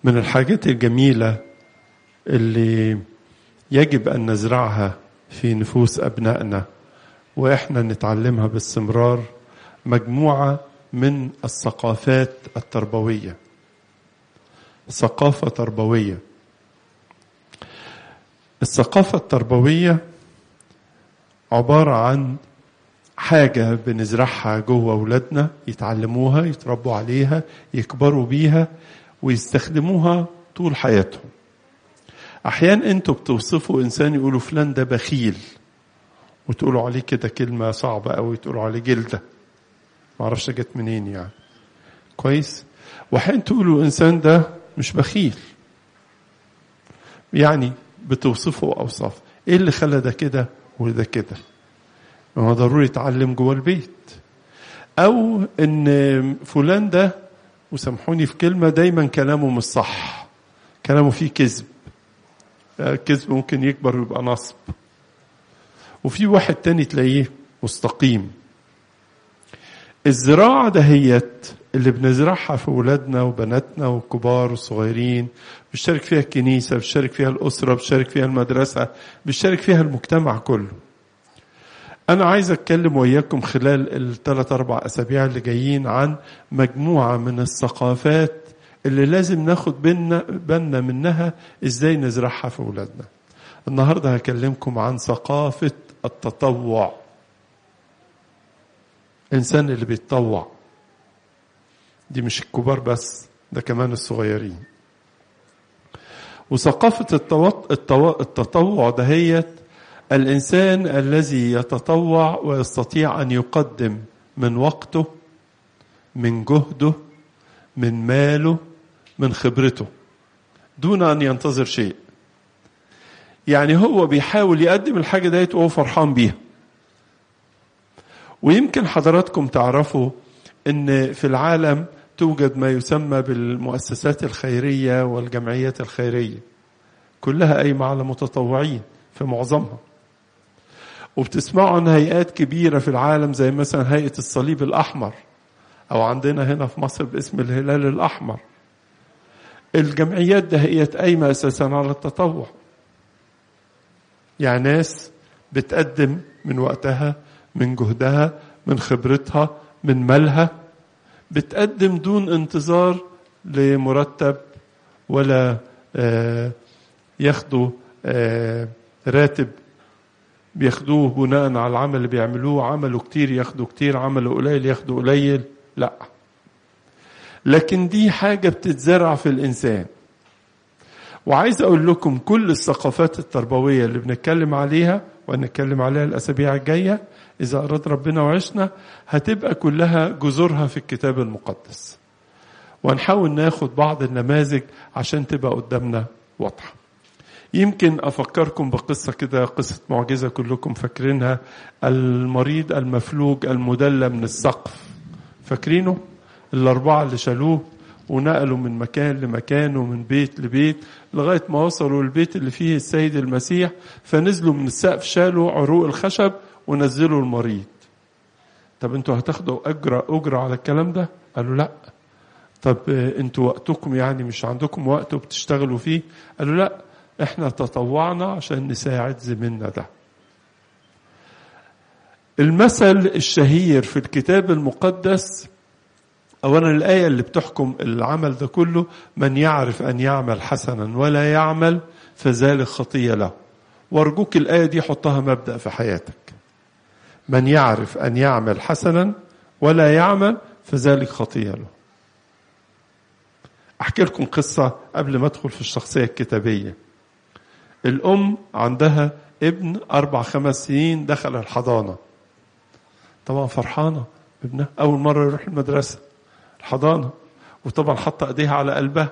من الحاجات الجميلة اللي يجب أن نزرعها في نفوس أبنائنا وإحنا نتعلمها باستمرار مجموعة من الثقافات التربوية ثقافة تربوية الثقافة التربوية عبارة عن حاجة بنزرعها جوه أولادنا يتعلموها يتربوا عليها يكبروا بيها ويستخدموها طول حياتهم أحيانا أنتوا بتوصفوا إنسان يقولوا فلان ده بخيل وتقولوا عليه كده كلمة صعبة أوي تقولوا عليه جلدة معرفش جت منين يعني كويس وأحيانا تقولوا إنسان ده مش بخيل يعني بتوصفه أوصاف إيه اللي خلى ده كده وده كده ما هو ضروري يتعلم جوه البيت او ان فلان ده وسامحوني في كلمه دايما كلامه مش صح كلامه فيه كذب الكذب ممكن يكبر ويبقى نصب وفي واحد تاني تلاقيه مستقيم الزراعة دهيت اللي بنزرعها في ولادنا وبناتنا والكبار والصغيرين بيشترك فيها الكنيسة بيشترك فيها الأسرة بيشترك فيها المدرسة بيشترك فيها المجتمع كله أنا عايز أتكلم وياكم خلال الثلاث أربع أسابيع اللي جايين عن مجموعة من الثقافات اللي لازم ناخد بالنا بالنا منها إزاي نزرعها في أولادنا. النهارده هكلمكم عن ثقافة التطوع. إنسان اللي بيتطوع. دي مش الكبار بس ده كمان الصغيرين. وثقافة التطوع دهيت الانسان الذي يتطوع ويستطيع ان يقدم من وقته من جهده من ماله من خبرته دون ان ينتظر شيء يعني هو بيحاول يقدم الحاجه ديت وهو فرحان بيها ويمكن حضراتكم تعرفوا ان في العالم توجد ما يسمى بالمؤسسات الخيريه والجمعيات الخيريه كلها قايمه على متطوعين في معظمها وبتسمعوا عن هيئات كبيرة في العالم زي مثلا هيئة الصليب الأحمر أو عندنا هنا في مصر باسم الهلال الأحمر الجمعيات دهيت قايمة أساسا على التطوع يعني ناس بتقدم من وقتها من جهدها من خبرتها من مالها بتقدم دون انتظار لمرتب ولا ياخدوا راتب بياخدوه بناء على العمل اللي بيعملوه عملوا كتير ياخدوا كتير عملوا قليل ياخدوا قليل لا لكن دي حاجة بتتزرع في الإنسان وعايز أقول لكم كل الثقافات التربوية اللي بنتكلم عليها وهنتكلم عليها الأسابيع الجاية إذا أراد ربنا وعشنا هتبقى كلها جذورها في الكتاب المقدس وهنحاول ناخد بعض النماذج عشان تبقى قدامنا واضحه يمكن افكركم بقصه كده قصه معجزه كلكم فاكرينها المريض المفلوج المدلى من السقف فاكرينه الاربعه اللي شالوه ونقلوا من مكان لمكان ومن بيت لبيت لغايه ما وصلوا البيت اللي فيه السيد المسيح فنزلوا من السقف شالوا عروق الخشب ونزلوا المريض طب انتوا هتاخدوا اجر اجره على الكلام ده قالوا لا طب انتوا وقتكم يعني مش عندكم وقت وبتشتغلوا فيه قالوا لا احنا تطوعنا عشان نساعد زميلنا ده المثل الشهير في الكتاب المقدس اولا الايه اللي بتحكم العمل ده كله من يعرف ان يعمل حسنا ولا يعمل فذلك خطيه له وارجوك الايه دي حطها مبدا في حياتك من يعرف ان يعمل حسنا ولا يعمل فذلك خطيه له احكي لكم قصه قبل ما ادخل في الشخصيه الكتابيه الأم عندها ابن أربع خمس سنين دخل الحضانة طبعا فرحانة ابنها أول مرة يروح المدرسة الحضانة وطبعا حط ايديها على قلبها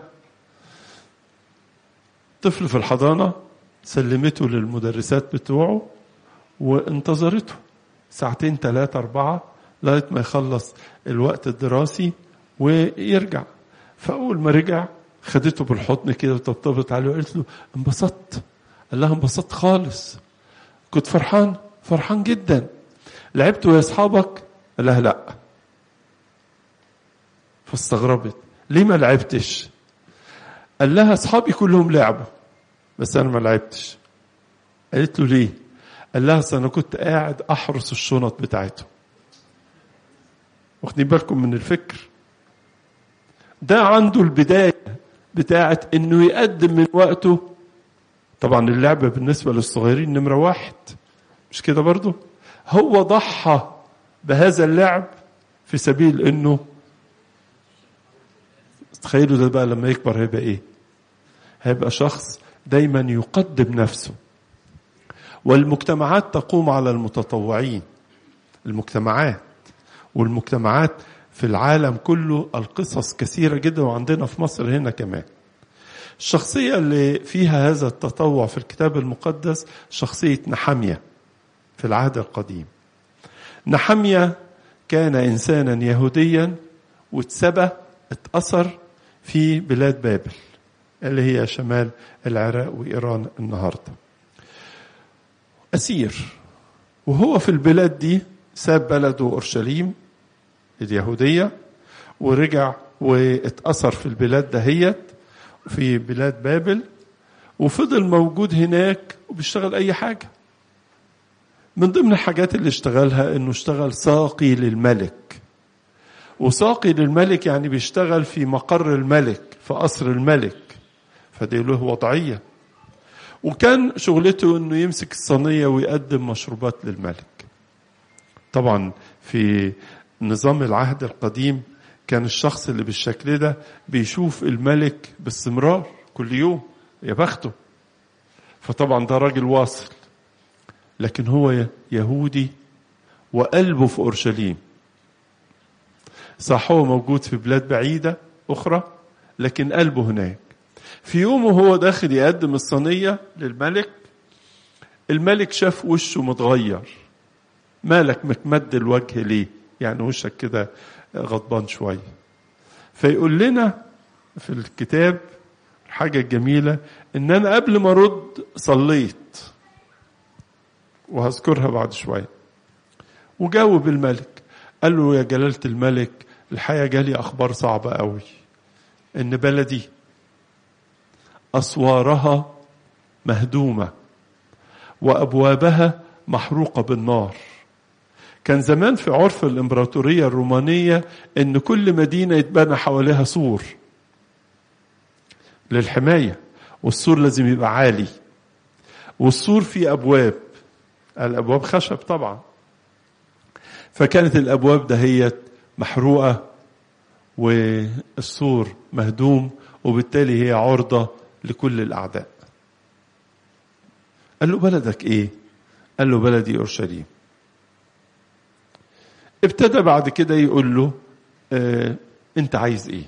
طفل في الحضانة سلمته للمدرسات بتوعه وانتظرته ساعتين ثلاثة أربعة لغاية ما يخلص الوقت الدراسي ويرجع فأول ما رجع خدته بالحضن كده وطبطبت عليه وقالت له انبسطت قال لها انبسطت خالص كنت فرحان فرحان جدا لعبت ويا اصحابك قال لها لا فاستغربت ليه ما لعبتش قال لها اصحابي كلهم لعبوا بس انا ما لعبتش قالت له ليه قال لها اصل انا كنت قاعد احرس الشنط بتاعتهم واخدين بالكم من الفكر ده عنده البدايه بتاعت انه يقدم من وقته طبعا اللعبه بالنسبه للصغيرين نمره واحد مش كده برضو هو ضحى بهذا اللعب في سبيل انه تخيلوا ده بقى لما يكبر هيبقى ايه هيبقى شخص دايما يقدم نفسه والمجتمعات تقوم على المتطوعين المجتمعات والمجتمعات في العالم كله القصص كثيرة جدا وعندنا في مصر هنا كمان الشخصية اللي فيها هذا التطوع في الكتاب المقدس شخصية نحمية في العهد القديم نحمية كان إنسانا يهوديا واتسبى اتأثر في بلاد بابل اللي هي شمال العراق وإيران النهاردة أسير وهو في البلاد دي ساب بلده أورشليم اليهودية ورجع واتأثر في البلاد دهيت في بلاد بابل وفضل موجود هناك وبيشتغل أي حاجة من ضمن الحاجات اللي اشتغلها انه اشتغل ساقي للملك وساقي للملك يعني بيشتغل في مقر الملك في قصر الملك فدي له وضعية وكان شغلته انه يمسك الصينية ويقدم مشروبات للملك طبعا في نظام العهد القديم كان الشخص اللي بالشكل ده بيشوف الملك باستمرار كل يوم يا بخته فطبعا ده راجل واصل لكن هو يهودي وقلبه في اورشليم صح هو موجود في بلاد بعيده اخرى لكن قلبه هناك في يوم وهو داخل يقدم الصينيه للملك الملك شاف وشه متغير مالك متمد الوجه ليه يعني وشك كده غضبان شويه فيقول لنا في الكتاب الحاجة الجميلة إن أنا قبل ما أرد صليت وهذكرها بعد شوية وجاوب الملك قال له يا جلالة الملك الحقيقة جالي أخبار صعبة قوي إن بلدي أسوارها مهدومة وأبوابها محروقة بالنار كان زمان في عرف الإمبراطورية الرومانية إن كل مدينة يتبنى حواليها سور للحماية والسور لازم يبقى عالي والسور فيه أبواب الأبواب خشب طبعا فكانت الأبواب دهيت محروقة والسور مهدوم وبالتالي هي عرضة لكل الأعداء قال له بلدك إيه؟ قال له بلدي أورشليم ابتدى بعد كده يقول له اه انت عايز ايه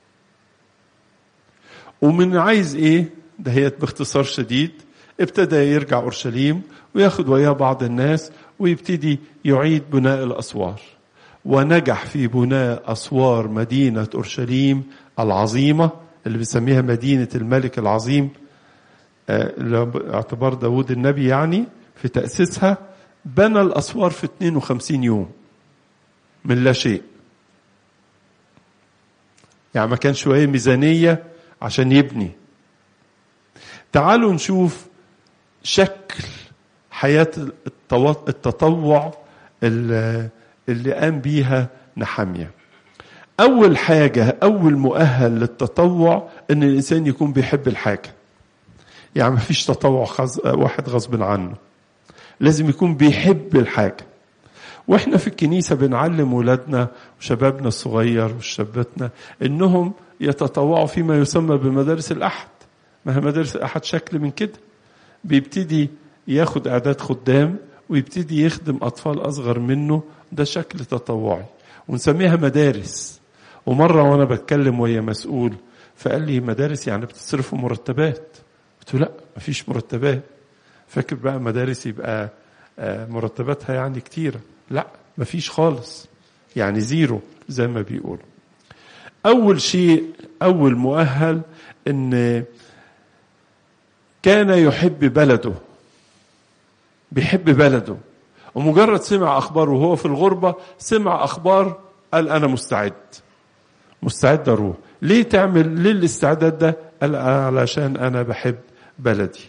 ومن عايز ايه دهيت باختصار شديد ابتدى يرجع اورشليم وياخد وياه بعض الناس ويبتدي يعيد بناء الاسوار ونجح في بناء اسوار مدينه اورشليم العظيمه اللي بنسميها مدينه الملك العظيم اه اعتبار داود النبي يعني في تاسيسها بنى الاسوار في 52 يوم من لا شيء يعني ما كان شوية ميزانية عشان يبني تعالوا نشوف شكل حياة التطوع اللي قام بيها نحمية أول حاجة أول مؤهل للتطوع إن الإنسان يكون بيحب الحاجة يعني ما فيش تطوع خز... واحد غصب عنه لازم يكون بيحب الحاجة واحنا في الكنيسه بنعلم ولادنا وشبابنا الصغير وشاباتنا انهم يتطوعوا فيما يسمى بمدارس الاحد ما هي مدارس الاحد شكل من كده بيبتدي ياخد اعداد خدام ويبتدي يخدم اطفال اصغر منه ده شكل تطوعي ونسميها مدارس ومره وانا بتكلم ويا مسؤول فقال لي مدارس يعني بتصرفوا مرتبات قلت له لا مفيش مرتبات فاكر بقى مدارس يبقى مرتباتها يعني كتيره لا مفيش خالص يعني زيرو زي ما بيقولوا اول شيء اول مؤهل ان كان يحب بلده بيحب بلده ومجرد سمع اخبار وهو في الغربه سمع اخبار قال انا مستعد مستعد اروح ليه تعمل ليه الاستعداد ده قال علشان انا بحب بلدي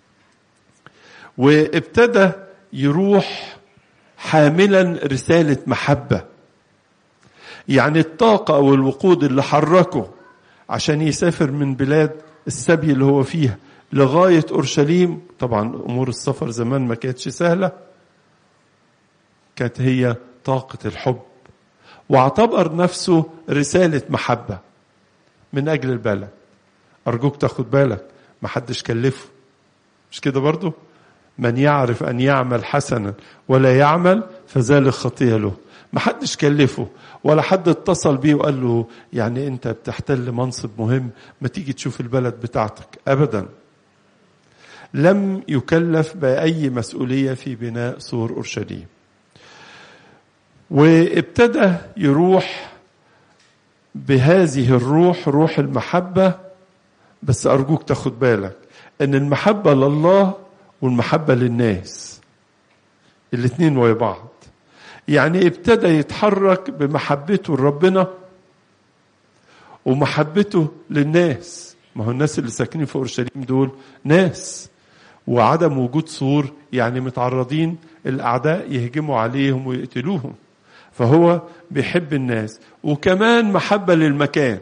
وابتدى يروح حاملا رسالة محبة يعني الطاقة أو الوقود اللي حركه عشان يسافر من بلاد السبي اللي هو فيها لغاية أورشليم طبعا أمور السفر زمان ما كانتش سهلة كانت هي طاقة الحب واعتبر نفسه رسالة محبة من أجل البلد أرجوك تاخد بالك ما حدش كلفه مش كده برضو من يعرف أن يعمل حسنا ولا يعمل فذلك خطية له ما حدش كلفه ولا حد اتصل بيه وقال له يعني انت بتحتل منصب مهم ما تيجي تشوف البلد بتاعتك ابدا لم يكلف باي مسؤوليه في بناء سور اورشليم وابتدى يروح بهذه الروح روح المحبه بس ارجوك تاخد بالك ان المحبه لله والمحبه للناس الاثنين ويا بعض يعني ابتدى يتحرك بمحبته لربنا ومحبته للناس ما هو الناس اللي ساكنين في اورشليم دول ناس وعدم وجود سور يعني متعرضين الاعداء يهجموا عليهم ويقتلوهم فهو بيحب الناس وكمان محبه للمكان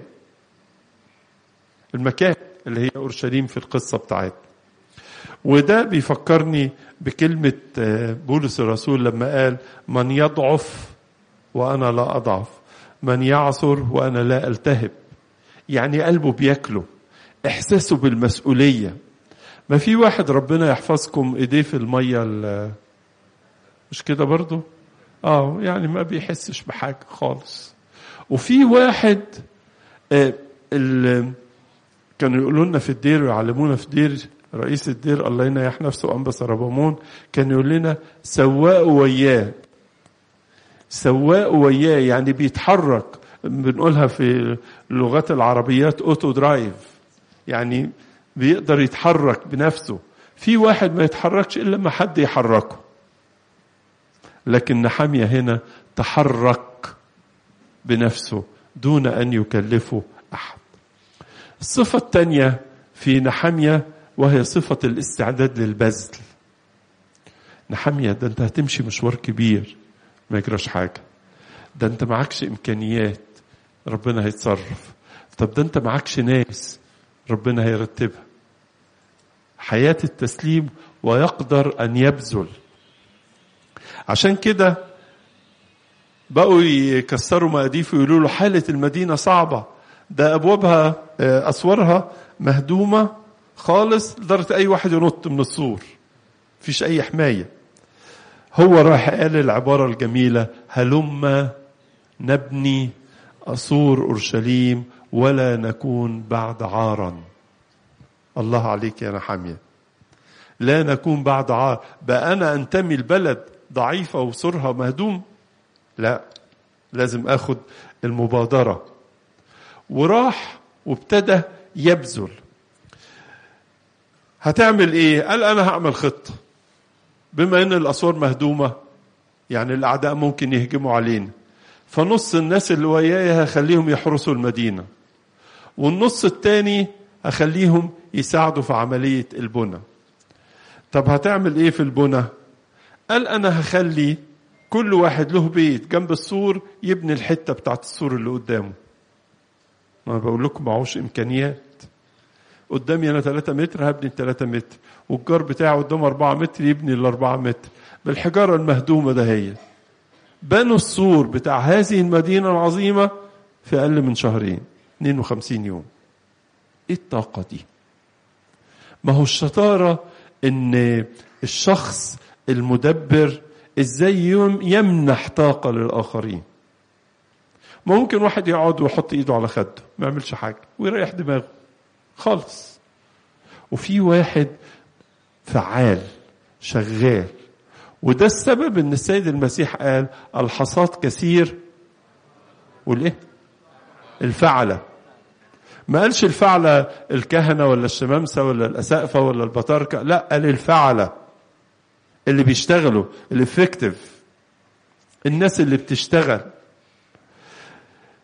المكان اللي هي اورشليم في القصه بتاعتنا وده بيفكرني بكلمة بولس الرسول لما قال من يضعف وأنا لا أضعف من يعثر وأنا لا ألتهب يعني قلبه بياكله إحساسه بالمسؤولية ما في واحد ربنا يحفظكم إيديه في المية مش كده برضو اه يعني ما بيحسش بحاجة خالص وفي واحد آه كانوا يقولوا لنا في الدير ويعلمونا في الدير رئيس الدير الله ينيح نفسه أنبس ربامون كان يقول لنا سواقوا وياه سواقوا وياه يعني بيتحرك بنقولها في لغات العربيات اوتو درايف يعني بيقدر يتحرك بنفسه في واحد ما يتحركش الا لما حد يحركه لكن نحامية هنا تحرك بنفسه دون ان يكلفه احد الصفة الثانية في نحامية وهي صفة الاستعداد للبذل نحمية ده انت هتمشي مشوار كبير ما يجراش حاجة ده انت معكش امكانيات ربنا هيتصرف طب ده انت معكش ناس ربنا هيرتبها حياة التسليم ويقدر ان يبذل عشان كده بقوا يكسروا مقاديف ويقولوا له حالة المدينة صعبة ده أبوابها أسوارها مهدومة خالص لدرجة أي واحد ينط من السور فيش أي حماية هو راح قال العبارة الجميلة هلم نبني أسور أورشليم ولا نكون بعد عارا الله عليك يا نحامية لا نكون بعد عار بقى أنا أنتمي البلد ضعيفة وسورها مهدوم لا لازم أخد المبادرة وراح وابتدى يبذل هتعمل ايه قال انا هعمل خطه بما ان الاسوار مهدومه يعني الاعداء ممكن يهجموا علينا فنص الناس اللي وياي هخليهم يحرسوا المدينه والنص التاني هخليهم يساعدوا في عمليه البنى طب هتعمل ايه في البنى قال انا هخلي كل واحد له بيت جنب السور يبني الحته بتاعت السور اللي قدامه ما بقول لكم معهوش امكانيات قدامي انا 3 متر هبني 3 متر والجار بتاعه قدامه 4 متر يبني ال 4 متر بالحجاره المهدومه ده هي بنوا السور بتاع هذه المدينه العظيمه في اقل من شهرين 52 يوم ايه الطاقه دي ما هو الشطاره ان الشخص المدبر ازاي يمنح طاقه للاخرين ممكن واحد يقعد ويحط ايده على خده ما يعملش حاجه ويريح دماغه خالص وفي واحد فعال شغال وده السبب ان السيد المسيح قال الحصاد كثير والايه الفعلة ما قالش الفعلة الكهنة ولا الشمامسة ولا الأسقفة ولا البطاركة لا قال الفعلة اللي بيشتغلوا الافكتيف الناس اللي بتشتغل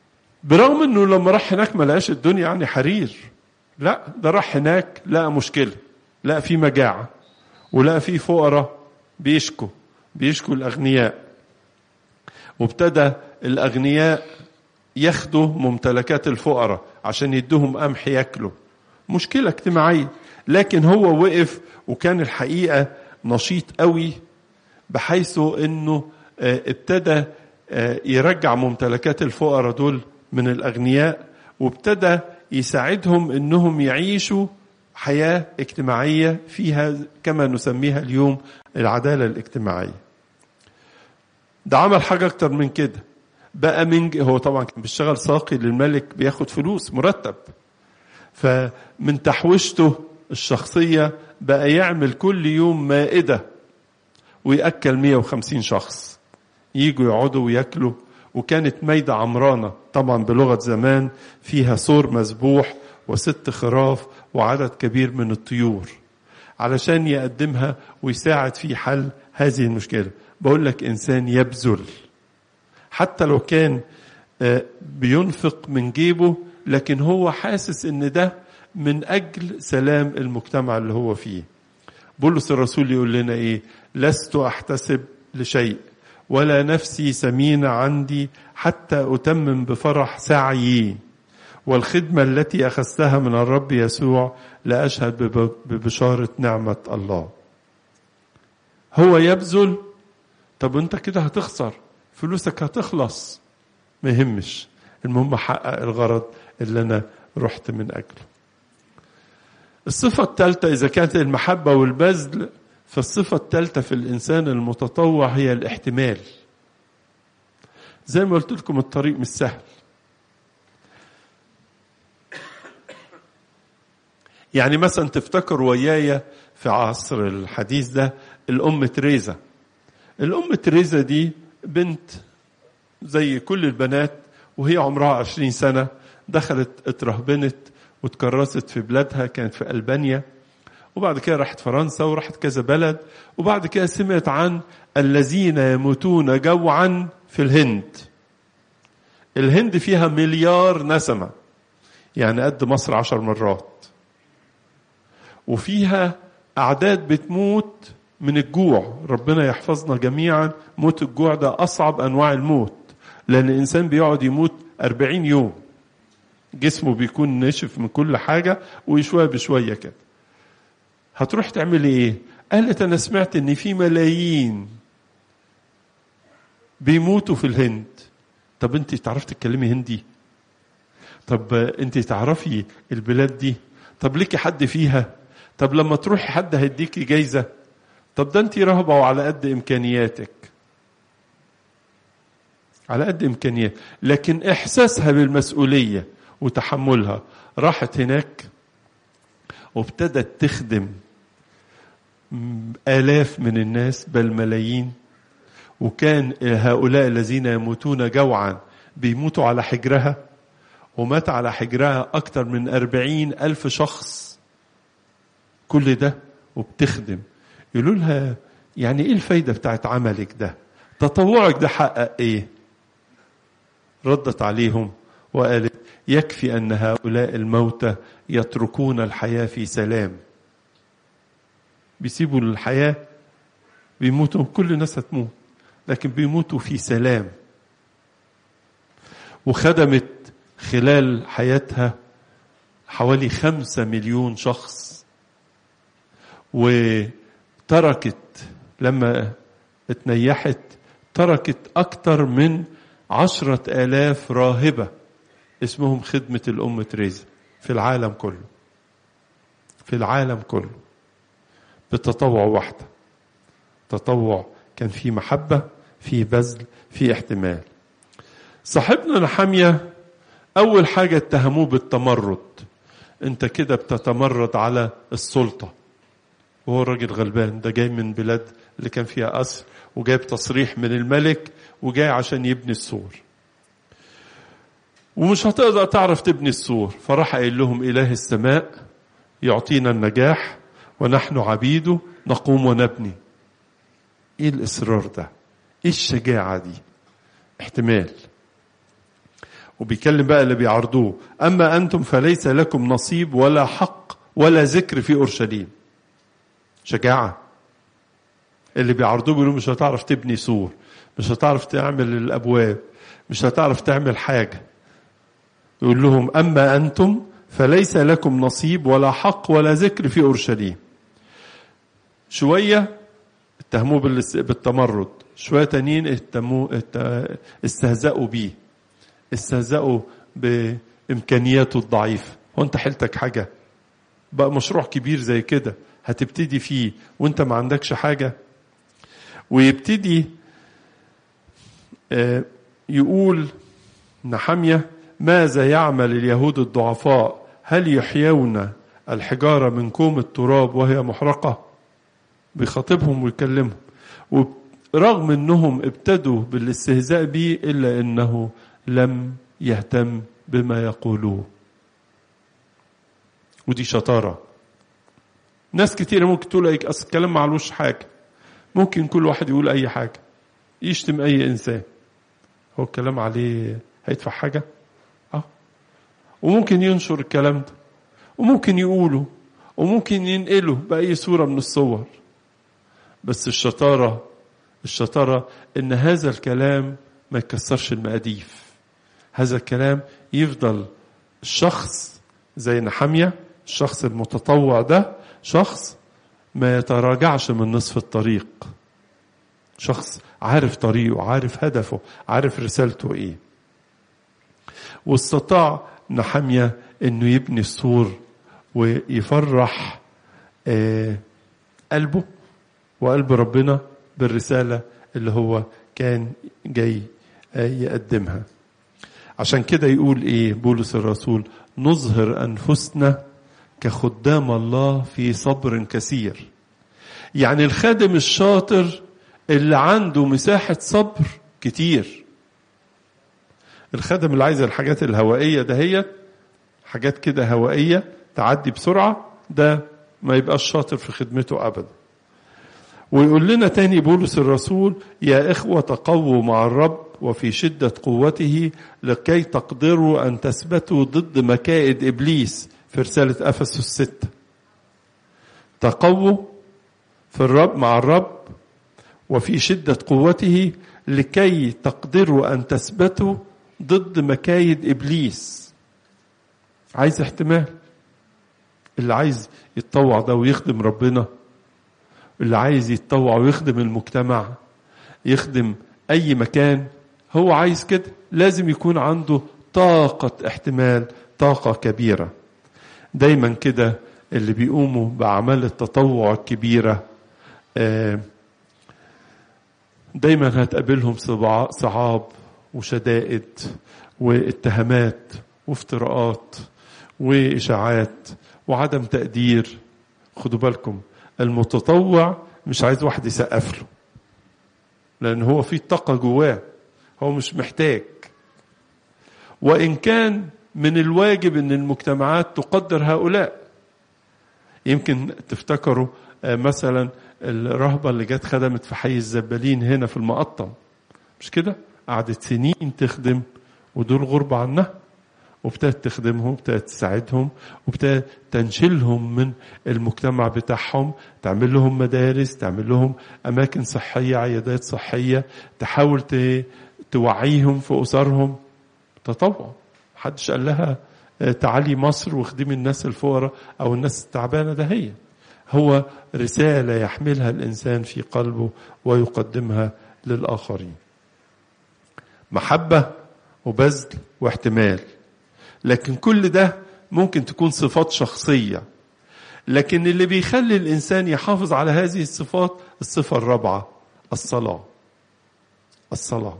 برغم انه لما راح هناك ما لقاش الدنيا يعني حرير لا ده راح هناك لقى مشكله لقى في مجاعه ولقى في فقراء بيشكوا بيشكوا الاغنياء وابتدى الاغنياء ياخدوا ممتلكات الفقراء عشان يدوهم قمح ياكلوا مشكله اجتماعيه لكن هو وقف وكان الحقيقه نشيط قوي بحيث انه ابتدى يرجع ممتلكات الفقراء دول من الاغنياء وابتدى يساعدهم انهم يعيشوا حياه اجتماعيه فيها كما نسميها اليوم العداله الاجتماعيه. ده عمل حاجه اكتر من كده. بقى من هو طبعا كان بيشتغل ساقي للملك بياخد فلوس مرتب. فمن تحويشته الشخصيه بقى يعمل كل يوم مائده ويأكل 150 شخص. يجوا يقعدوا وياكلوا وكانت ميدة عمرانة طبعا بلغة زمان فيها سور مذبوح وست خراف وعدد كبير من الطيور علشان يقدمها ويساعد في حل هذه المشكلة بقول لك إنسان يبذل حتى لو كان بينفق من جيبه لكن هو حاسس ان ده من اجل سلام المجتمع اللي هو فيه بولس الرسول يقول لنا ايه لست احتسب لشيء ولا نفسي سمينة عندي حتى أتمم بفرح سعيي والخدمة التي أخذتها من الرب يسوع لأشهد ببشارة نعمة الله هو يبذل طب انت كده هتخسر فلوسك هتخلص ما يهمش المهم احقق الغرض اللي انا رحت من اجله الصفة الثالثة إذا كانت المحبة والبذل فالصفة الثالثة في الإنسان المتطوع هي الاحتمال زي ما قلت لكم الطريق مش سهل يعني مثلا تفتكر ويايا في عصر الحديث ده الأم تريزا الأم تريزا دي بنت زي كل البنات وهي عمرها عشرين سنة دخلت اترهبنت وتكرست في بلادها كانت في ألبانيا وبعد كده راحت فرنسا وراحت كذا بلد وبعد كده سمعت عن الذين يموتون جوعا في الهند الهند فيها مليار نسمة يعني قد مصر عشر مرات وفيها أعداد بتموت من الجوع ربنا يحفظنا جميعا موت الجوع ده أصعب أنواع الموت لأن الإنسان بيقعد يموت أربعين يوم جسمه بيكون نشف من كل حاجة وشوية بشوية كده هتروح تعمل ايه قالت انا سمعت ان في ملايين بيموتوا في الهند طب انت تعرفي تتكلمي هندي طب انت تعرفي البلاد دي طب ليكي حد فيها طب لما تروحي حد هيديكي جايزه طب ده انت رهبه وعلى قد امكانياتك على قد امكانيات لكن احساسها بالمسؤوليه وتحملها راحت هناك وابتدت تخدم آلاف من الناس بل ملايين وكان هؤلاء الذين يموتون جوعا بيموتوا على حجرها ومات على حجرها أكثر من أربعين ألف شخص كل ده وبتخدم يقولوا لها يعني ايه الفايدة بتاعت عملك ده تطوعك ده حقق ايه ردت عليهم وقالت يكفي ان هؤلاء الموتى يتركون الحياه في سلام بيسيبوا الحياه بيموتوا كل الناس هتموت لكن بيموتوا في سلام وخدمت خلال حياتها حوالي خمسة مليون شخص وتركت لما اتنيحت تركت أكثر من عشرة آلاف راهبة اسمهم خدمة الأم تريزا في العالم كله في العالم كله بتطوع واحدة تطوع كان في محبة في بذل في احتمال صاحبنا نحامية أول حاجة اتهموه بالتمرد أنت كده بتتمرد على السلطة وهو الراجل غلبان ده جاي من بلاد اللي كان فيها أسر وجايب تصريح من الملك وجاي عشان يبني السور ومش هتقدر تعرف تبني السور فراح قايل لهم إله السماء يعطينا النجاح ونحن عبيده نقوم ونبني ايه الإصرار ده ايه الشجاعة دي احتمال وبيكلم بقى اللي بيعرضوه أما أنتم فليس لكم نصيب ولا حق ولا ذكر في أورشليم شجاعة اللي بيعرضوه بيقولوا مش هتعرف تبني سور مش هتعرف تعمل الأبواب مش هتعرف تعمل حاجة يقول لهم أما أنتم فليس لكم نصيب ولا حق ولا ذكر في أورشليم شوية اتهموه بالتمرد شوية تانيين اتهموه استهزأوا بيه استهزأوا بإمكانياته الضعيفة هو أنت حيلتك حاجة بقى مشروع كبير زي كده هتبتدي فيه وانت ما عندكش حاجة ويبتدي يقول نحمية ماذا يعمل اليهود الضعفاء هل يحيون الحجارة من كوم التراب وهي محرقة بيخاطبهم ويكلمهم ورغم انهم ابتدوا بالاستهزاء به الا انه لم يهتم بما يقولوه ودي شطارة ناس كتير ممكن تقول اي اصل الكلام معلوش حاجة ممكن كل واحد يقول اي حاجة يشتم اي انسان هو الكلام عليه هيدفع حاجة اه وممكن ينشر الكلام ده وممكن يقوله وممكن ينقله بأي صورة من الصور بس الشطارة الشطارة إن هذا الكلام ما يكسرش المقاديف هذا الكلام يفضل الشخص زي نحمية الشخص المتطوع ده شخص ما يتراجعش من نصف الطريق شخص عارف طريقه عارف هدفه عارف رسالته ايه واستطاع نحمية انه يبني السور ويفرح آه قلبه وقلب ربنا بالرسالة اللي هو كان جاي آه يقدمها عشان كده يقول ايه بولس الرسول نظهر انفسنا كخدام الله في صبر كثير يعني الخادم الشاطر اللي عنده مساحة صبر كتير الخادم اللي عايز الحاجات الهوائية دهيت حاجات كده هوائية تعدي بسرعة ده ما يبقاش شاطر في خدمته أبدا ويقول لنا تاني بولس الرسول يا إخوة تقووا مع الرب وفي شدة قوته لكي تقدروا أن تثبتوا ضد مكائد إبليس في رسالة أفسس الستة تقووا في الرب مع الرب وفي شدة قوته لكي تقدروا أن تثبتوا ضد مكايد إبليس عايز احتمال اللي عايز يتطوع ده ويخدم ربنا اللي عايز يتطوع ويخدم المجتمع يخدم أي مكان هو عايز كده لازم يكون عنده طاقة احتمال طاقة كبيرة دايما كده اللي بيقوموا بأعمال التطوع الكبيرة دايما هتقابلهم صعاب وشدائد واتهامات وافتراءات وإشاعات وعدم تقدير خدوا بالكم المتطوع مش عايز واحد يسقف له لأن هو في طاقة جواه هو مش محتاج وإن كان من الواجب أن المجتمعات تقدر هؤلاء يمكن تفتكروا مثلا الرهبة اللي جت خدمت في حي الزبالين هنا في المقطم مش كده قعدت سنين تخدم ودول غربة عنها وابتدت تخدمهم وابتدت تساعدهم وابتدت تنشلهم من المجتمع بتاعهم تعمل لهم مدارس تعمل لهم أماكن صحية عيادات صحية تحاول توعيهم في أسرهم تطوع محدش قال لها تعالي مصر واخدمي الناس الفقراء أو الناس التعبانة ده هي هو رسالة يحملها الإنسان في قلبه ويقدمها للآخرين محبة وبذل واحتمال لكن كل ده ممكن تكون صفات شخصية لكن اللي بيخلي الإنسان يحافظ على هذه الصفات الصفة الرابعة الصلاة الصلاة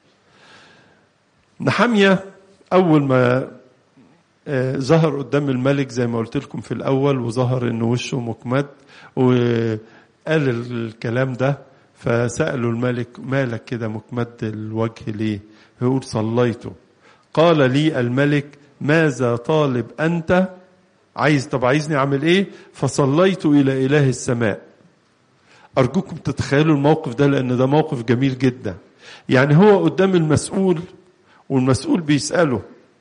نحمية أول ما ظهر قدام الملك زي ما قلت لكم في الأول وظهر إنه وشه مكمد وقال الكلام ده فسألوا الملك مالك كده مكمد الوجه ليه يقول صليته قال لي الملك ماذا طالب أنت عايز طب عايزني أعمل إيه فصليت إلى إله السماء أرجوكم تتخيلوا الموقف ده لأن ده موقف جميل جدا يعني هو قدام المسؤول والمسؤول بيسأله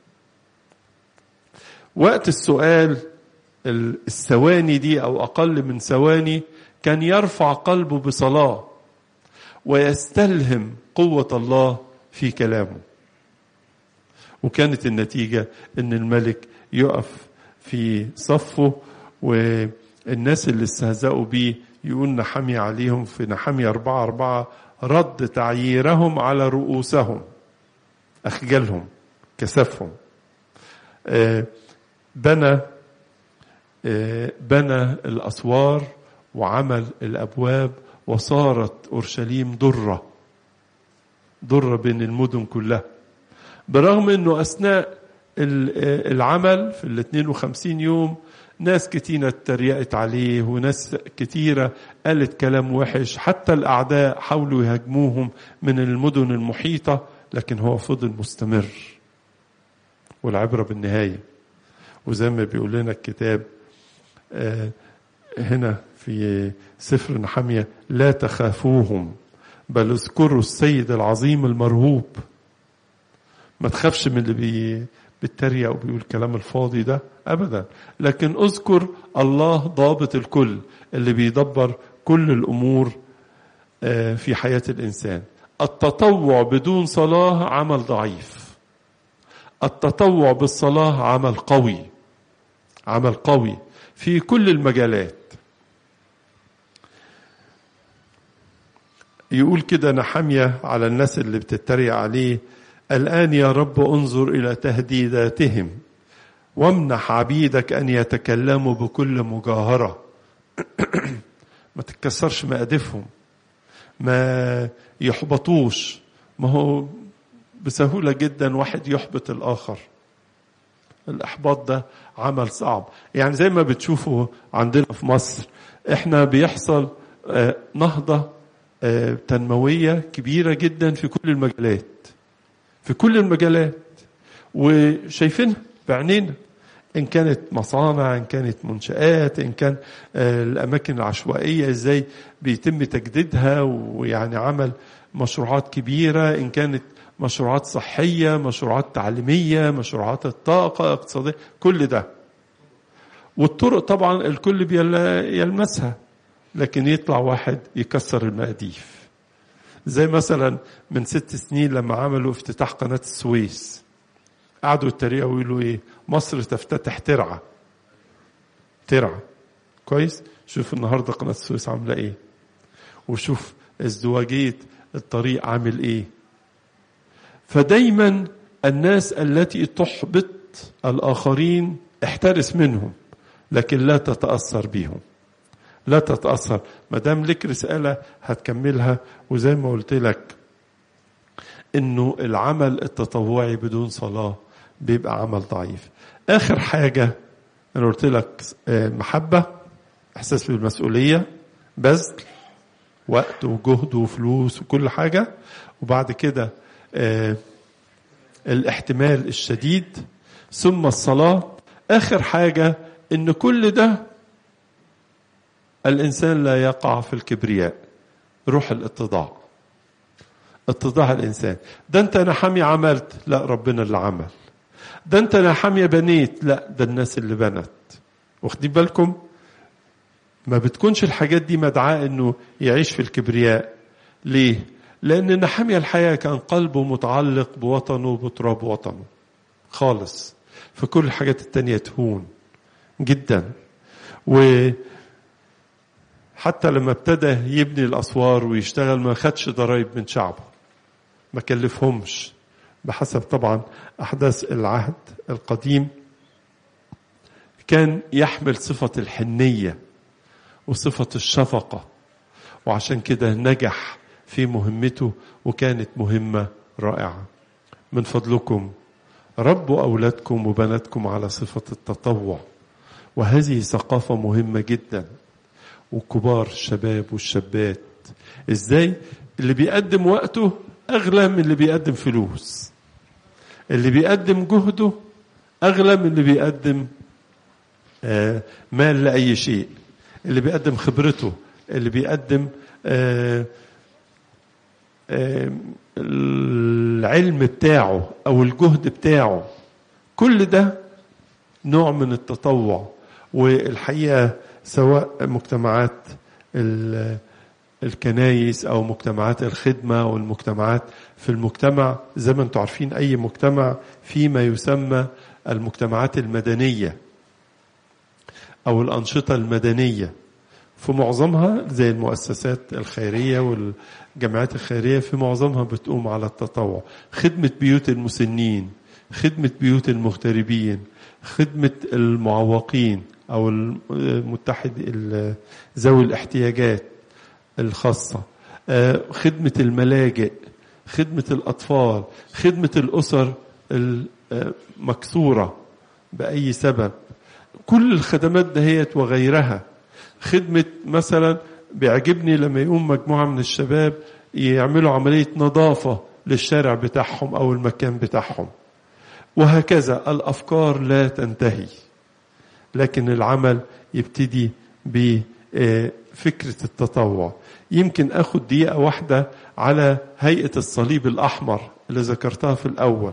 وقت السؤال الثواني دي أو أقل من ثواني كان يرفع قلبه بصلاة ويستلهم قوة الله في كلامه وكانت النتيجة ان الملك يقف في صفه والناس اللي استهزأوا بيه يقول نحمي عليهم في نحمي أربعة أربعة رد تعييرهم على رؤوسهم أخجلهم كسفهم بنى بنى الأسوار وعمل الأبواب وصارت أورشليم ضرة ضرة بين المدن كلها برغم أنه أثناء العمل في ال 52 يوم ناس كتيرة اتريقت عليه وناس كتيرة قالت كلام وحش حتى الأعداء حاولوا يهاجموهم من المدن المحيطة لكن هو فضل مستمر والعبرة بالنهاية وزي ما بيقول لنا الكتاب هنا في سفر نحمية لا تخافوهم بل اذكروا السيد العظيم المرهوب ما تخافش من اللي بي بيتريق وبيقول كلام الفاضي ده ابدا لكن اذكر الله ضابط الكل اللي بيدبر كل الامور في حياه الانسان التطوع بدون صلاه عمل ضعيف التطوع بالصلاه عمل قوي عمل قوي في كل المجالات يقول كده نحمية على الناس اللي بتتريق عليه الآن يا رب انظر إلى تهديداتهم وامنح عبيدك أن يتكلموا بكل مجاهرة ما تتكسرش مقادفهم ما يحبطوش ما هو بسهولة جدا واحد يحبط الآخر الإحباط ده عمل صعب يعني زي ما بتشوفوا عندنا في مصر احنا بيحصل نهضة تنموية كبيرة جدا في كل المجالات في كل المجالات وشايفينها بعينينا ان كانت مصانع ان كانت منشآت ان كان الاماكن العشوائية ازاي بيتم تجديدها ويعني عمل مشروعات كبيرة ان كانت مشروعات صحية مشروعات تعليمية مشروعات الطاقة اقتصادية كل ده والطرق طبعا الكل يلمسها لكن يطلع واحد يكسر المقاديف زي مثلا من ست سنين لما عملوا افتتاح قناة السويس قعدوا يتريقوا ويقولوا ايه مصر تفتتح ترعة ترعة كويس شوف النهارده قناة السويس عاملة ايه وشوف ازدواجية الطريق عامل ايه فدايما الناس التي تحبط الآخرين احترس منهم لكن لا تتأثر بهم لا تتأثر ما دام لك رسالة هتكملها وزي ما قلت لك انه العمل التطوعي بدون صلاة بيبقى عمل ضعيف اخر حاجة انا قلت لك محبة احساس بالمسؤولية بذل وقت وجهد وفلوس وكل حاجة وبعد كده آه الاحتمال الشديد ثم الصلاة آخر حاجة إن كل ده الإنسان لا يقع في الكبرياء روح الاتضاع اتضاع الإنسان ده أنت أنا حامي عملت لا ربنا اللي عمل ده أنت أنا حامية بنيت لا ده الناس اللي بنت واخدين بالكم ما بتكونش الحاجات دي مدعاة انه يعيش في الكبرياء ليه لان نحمية الحياة كان قلبه متعلق بوطنه وبتراب وطنه خالص فكل الحاجات التانية تهون جدا و حتى لما ابتدى يبني الاسوار ويشتغل ما خدش ضرائب من شعبه ما كلفهمش بحسب طبعا احداث العهد القديم كان يحمل صفه الحنيه وصفة الشفقة وعشان كده نجح في مهمته وكانت مهمة رائعة من فضلكم ربوا أولادكم وبناتكم على صفة التطوع وهذه ثقافة مهمة جدا وكبار الشباب والشابات ازاي اللي بيقدم وقته أغلى من اللي بيقدم فلوس اللي بيقدم جهده أغلى من اللي بيقدم مال لأي شيء اللي بيقدم خبرته اللي بيقدم آآ آآ العلم بتاعه او الجهد بتاعه كل ده نوع من التطوع والحقيقه سواء مجتمعات ال- الكنايس او مجتمعات الخدمه والمجتمعات في المجتمع زي ما انتم عارفين اي مجتمع في ما يسمى المجتمعات المدنيه او الانشطه المدنيه في معظمها زي المؤسسات الخيريه والجمعيات الخيريه في معظمها بتقوم على التطوع خدمه بيوت المسنين خدمه بيوت المغتربين خدمه المعوقين او المتحد ال- ذوي الاحتياجات الخاصه آه، خدمه الملاجئ خدمه الاطفال خدمه الاسر المكسوره باي سبب كل الخدمات دهيت وغيرها خدمة مثلا بيعجبني لما يقوم مجموعة من الشباب يعملوا عملية نظافة للشارع بتاعهم أو المكان بتاعهم وهكذا الأفكار لا تنتهي لكن العمل يبتدي بفكرة التطوع يمكن أخد دقيقة واحدة على هيئة الصليب الأحمر اللي ذكرتها في الأول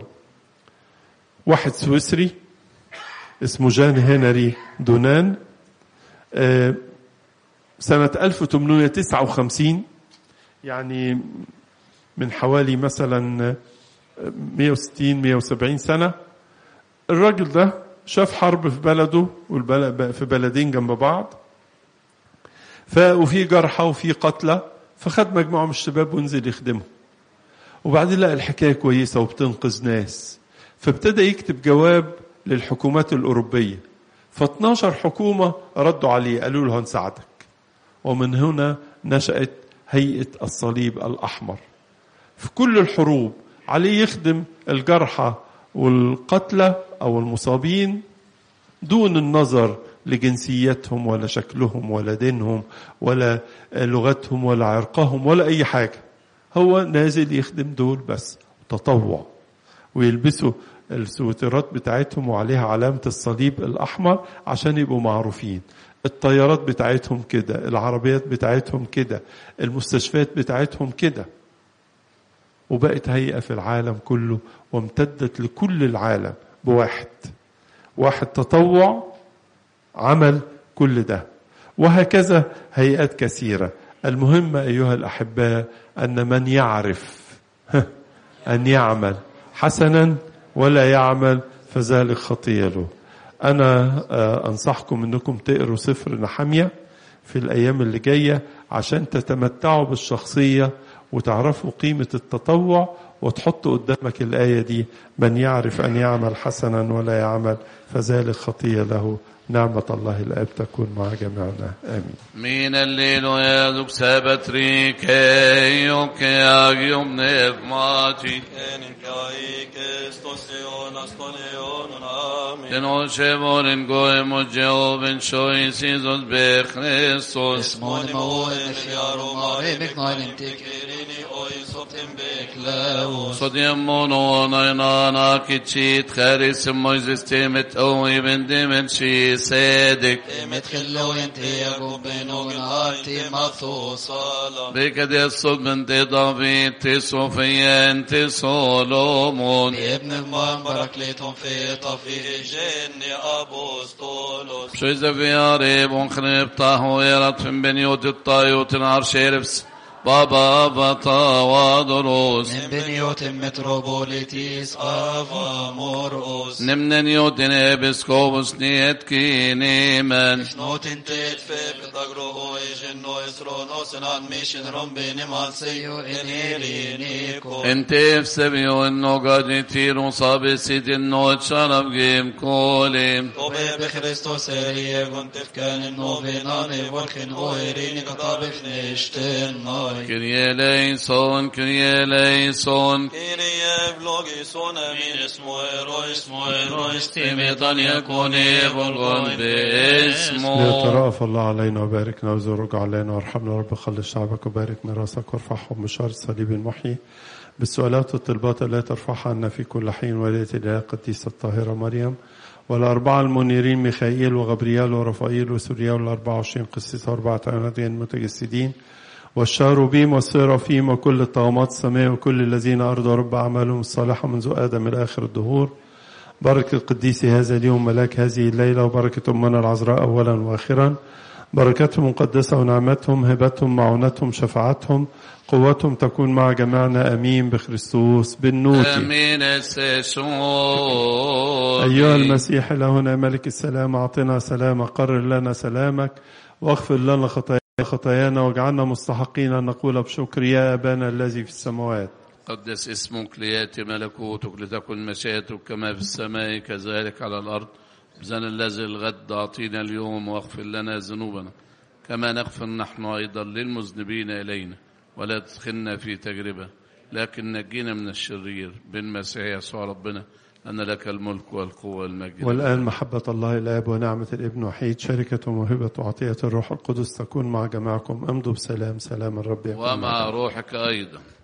واحد سويسري اسمه جان هنري دونان آه، سنة 1859 يعني من حوالي مثلا 160 170 سنة الراجل ده شاف حرب في بلده والبلد في بلدين جنب بعض ف وفي جرحى وفي قتلى فخد مجموعة من الشباب ونزل يخدمهم وبعدين لقى الحكاية كويسة وبتنقذ ناس فابتدى يكتب جواب للحكومات الأوروبية ف 12 حكومة ردوا عليه قالوا له هنساعدك ومن هنا نشأت هيئة الصليب الأحمر في كل الحروب عليه يخدم الجرحى والقتلى أو المصابين دون النظر لجنسيتهم ولا شكلهم ولا دينهم ولا لغتهم ولا عرقهم ولا أي حاجة هو نازل يخدم دول بس تطوع ويلبسوا السويترات بتاعتهم وعليها علامة الصليب الأحمر عشان يبقوا معروفين الطيارات بتاعتهم كده العربيات بتاعتهم كده المستشفيات بتاعتهم كده وبقت هيئة في العالم كله وامتدت لكل العالم بواحد واحد تطوع عمل كل ده وهكذا هيئات كثيرة المهم أيها الأحباء أن من يعرف أن يعمل حسنا ولا يعمل فذلك خطية له أنا آه، أنصحكم أنكم تقروا سفر نحمية في الأيام اللي جاية عشان تتمتعوا بالشخصية وتعرفوا قيمة التطوع وتحطوا قدامك الآية دي من يعرف أن يعمل حسنا ولا يعمل فذلك خطية له نعمة الله الآب تكون مع جميعنا آمين Min alleluia sabatrike och agium nevmati. Enin kai Kristus Sion astonion amen. Den ocevoren goem och Jehoven shois isos be Christus. Esmon moen jarum arevik nein tikirini oi sotim beklaus. Så det mono nana kitchit charis Moses temet o even demen shi sedek. Emet khillo yente agubben og arti matho salam. Vilka det såg men det David till Sofien till Solomon. ابن المام باراكليتون في طفي جن أبوستولوس Przejdę wiary, bąkny ptachu, jerat fym benioty taju, ten arszerevs, baba vata wadorus. من بنيوت متروبوليتيس أفا مرقس Nemnen jotin episkopus niet kinemen. نوت انتيت في بتقرو إجنو إسرونوس عن ميشن رمبي نمال سيو إنيري نيكو Inte efsebio en nogadi tiro sabe sidin no charab gem kolim. طوبي بخريستوس إريه كنت في كان النوفيناني ورخن أويريني كطابخ نشتن ناي Kyrie eleison, Kyrie eleison. كيري بلوغي سونا من اسمه إيرو اسمه إيرو Timitan yakone volgon beesmo. ليترأف الله علينا وباركنا وزرق علينا وارحمنا رب خلي شعبك وبارك ميراثك وارفعهم بشار الصليب المحيي بالسؤالات والطلبات التي ترفعها عنا في كل حين ولية الإله القديسة الطاهرة مريم والأربعة المنيرين ميخائيل وغبريال ورفائيل وسوريا والأربعة وعشرين قسيس وأربعة عيونات غير المتجسدين والشاروبيم والسرافيم وكل الطغمات السماء وكل الذين أرضوا رب أعمالهم الصالحة منذ آدم إلى آخر الدهور بركة القديس هذا اليوم ملاك هذه الليلة وبركة أمنا العذراء أولا وآخرا بركتهم مقدسة ونعمتهم هبتهم معونتهم شفاعتهم قوتهم تكون مع جميعنا أمين بخريستوس بالنوت امين السيسون أيها المسيح لهنا ملك السلام أعطنا سلامك قرر لنا سلامك واغفر لنا خطايانا خطايانا واجعلنا مستحقين أن نقول بشكر يا أبانا الذي في السماوات قدس اسمك لياتي ملكوتك لتكن مشيئتك كما في السماء كذلك على الارض بزن الذي الغد اعطينا اليوم واغفر لنا ذنوبنا كما نغفر نحن ايضا للمذنبين الينا ولا تدخلنا في تجربه لكن نجينا من الشرير بالمسيح يسوع ربنا ان لك الملك والقوه والمجد والآن محبة الله الآب ونعمة الابن وحيد شركة وموهبة وعطية الروح القدس تكون مع جميعكم امضوا بسلام سلام الرب يكون معكم. ومع روحك ايضا